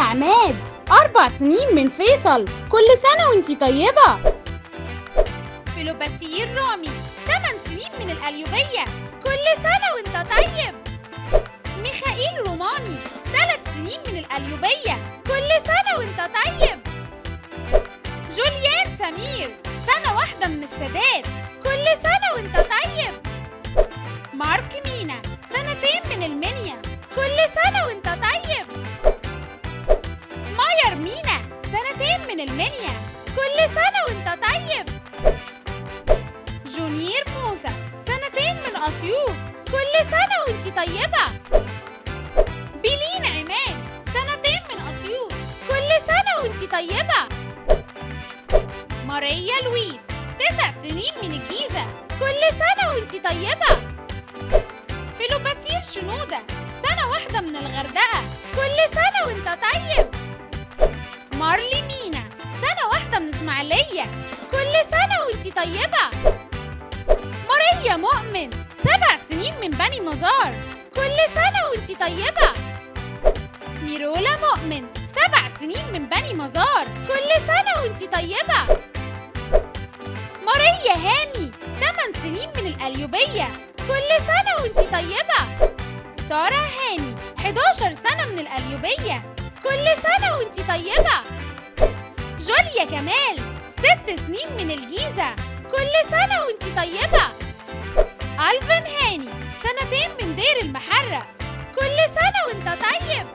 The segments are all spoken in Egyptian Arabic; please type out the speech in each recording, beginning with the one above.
عماد أربع سنين من فيصل كل سنة وانتي طيبة فلوباتير رامي 8 سنين من القليوبية كل سنة وانت طيب ميخائيل روماني 3 سنين من القليوبية كل سنة وانت طيب جوليان سمير سنة واحدة من السادات كل سنة وانت طيب مارك مينا سنتين من المنيا كل سنة وانت طيب ماير مينا سنتين من المنيا كل سنة وانت طيب جونير موسى سنتين من أسيوط كل سنة وانت طيبة بيلين عماد سنتين من أسيوط كل سنة وانت طيبة ماريا لويس تسع سنين من الجيزة كل سنة وانت طيبة فيلوباتير شنودة سنة واحدة من الغردقة كل سنة وانت طيب مارلي مينا سنة واحدة من اسماعيلية كل سنة وانت طيبة ماريا مؤمن سبع سنين من بني مزار كل سنة وانت طيبة ميرولا مؤمن سبع سنين من بني مزار كل سنة وانت طيبة ماريا هاني 8 سنين من القليوبية كل سنة وانت طيبة سارة هاني 11 سنة من القليوبية كل سنة وانت طيبة جوليا كمال 6 سنين من الجيزة كل سنة وانت طيبة ألفن هاني سنتين من دير المحرة كل سنة وانت طيب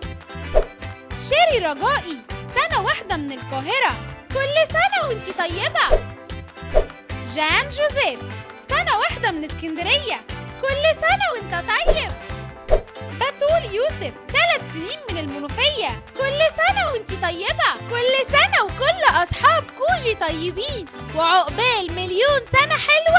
شيري رجائي سنة واحدة من القاهرة كل سنة وانت طيبة جان جوزيف سنة واحدة من اسكندرية كل سنة وانت طيب بتول يوسف ثلاث سنين من المنوفية كل سنة وانت طيبة كل سنة وكل أصحاب كوجي طيبين وعقبال مليون سنة حلوة